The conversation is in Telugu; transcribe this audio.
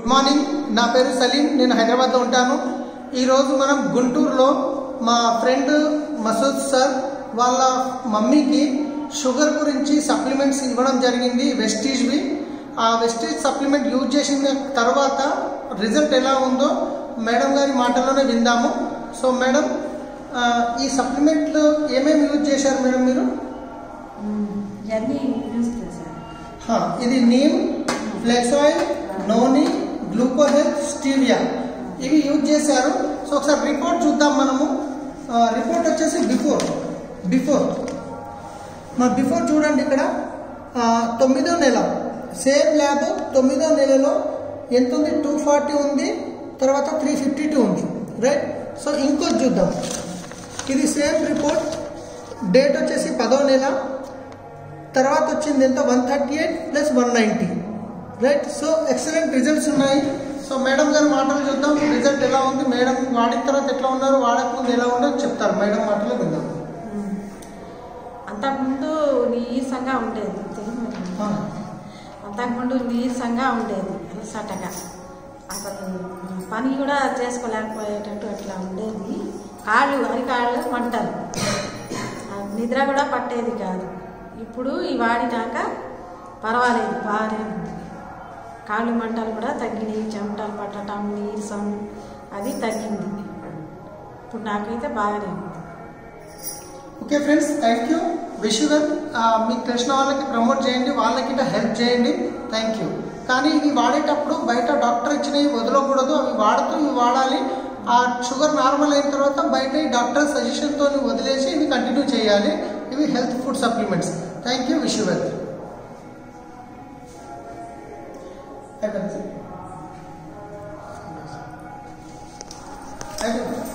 గుడ్ మార్నింగ్ నా పేరు సలీం నేను హైదరాబాద్లో ఉంటాను ఈరోజు మనం గుంటూరులో మా ఫ్రెండ్ మసూద్ సార్ వాళ్ళ మమ్మీకి షుగర్ గురించి సప్లిమెంట్స్ ఇవ్వడం జరిగింది వెస్టీజ్వి ఆ వెస్టీజ్ సప్లిమెంట్ యూజ్ చేసిన తర్వాత రిజల్ట్ ఎలా ఉందో మేడం గారి మాటల్లోనే విందాము సో మేడం ఆ, ఈ సప్లిమెంట్లు ఏమేమి యూజ్ చేశారు మేడం మీరు ఇవన్నీ యూజ్ చేశారు హా, ఇది neem flex oil noni Glucohealth stevia ఇవి యూజ్ చేశారు సో ఒకసారి రిపోర్ట్ చూద్దాం మనము ఆ, రిపోర్ట్ వచ్చేసి బిఫోర్ బిఫోర్ మా బిఫోర్ చూడండి ఇక్కడ ఆ, తొమ్మిదో నెల సేమ్ ల్యాబ్ తొమ్మిదో నెలలో ఎంత ఉంది టూ ఫార్టీ ఉంది తర్వాత త్రీ ఫిఫ్టీ టూ ఉంది రైట్ సో ఇంకోటి చూద్దాం ఇది సేమ్ రిపోర్ట్ డేట్ వచ్చేసి పదో నెల తర్వాత వచ్చింది ఎంత one thirty eight plus one ninety right so excellent results ఉన్నాయి సో మేడం గారి మాటలు చూద్దాం రిజల్ట్ ఎలా ఉంది మేడం వాడిన తర్వాత ఎట్లా ఉన్నారు వాడకముందు ఎలా ఉండో చెప్తారు మేడం మాటలు విందాం అంతకుముందు నీరసంగా ఉండేది తెలుగు మరి. ఆ, అంతకుముందు నీరసంగా ఉండేది అలసటగా అసలు పని కూడా చేసుకోలేకపోయేటట్టు అట్లా ఉండేది కాళ్ళు అరికాళ్ళు మంటలు ఆ నిద్ర కూడా పట్టేది కాదు ఇప్పుడు ఈ వాడినాక పర్వాలేదు బాగానే ఉంది కాళ్ళు మంటలు కూడా తగ్గినాయి చెమటలు పట్టడం నీరసం అది తగ్గింది ఇప్పుడు నాకైతే బాగానే ఉంది okay friends thank you wish you well మీకు తెలిసిన వాళ్ళకి ప్రమోట్ చేయండి వాళ్ళకి హెల్ప్ చేయండి థ్యాంక్ యూ కానీ ఇవి వాడేటప్పుడు బయట డాక్టర్ ఇచ్చినవి వదలకూడదు అవి వాడుతూ ఇవి వాడాలి ఆ షుగర్ నార్మల్ అయిన తర్వాత బయట ఈ డాక్టర్ సజెషన్తో వదిలేసి ఇవి కంటిన్యూ చేయాలి ఇవి health food supplements thank you wish you well అయిపోయింది అయిపోయింది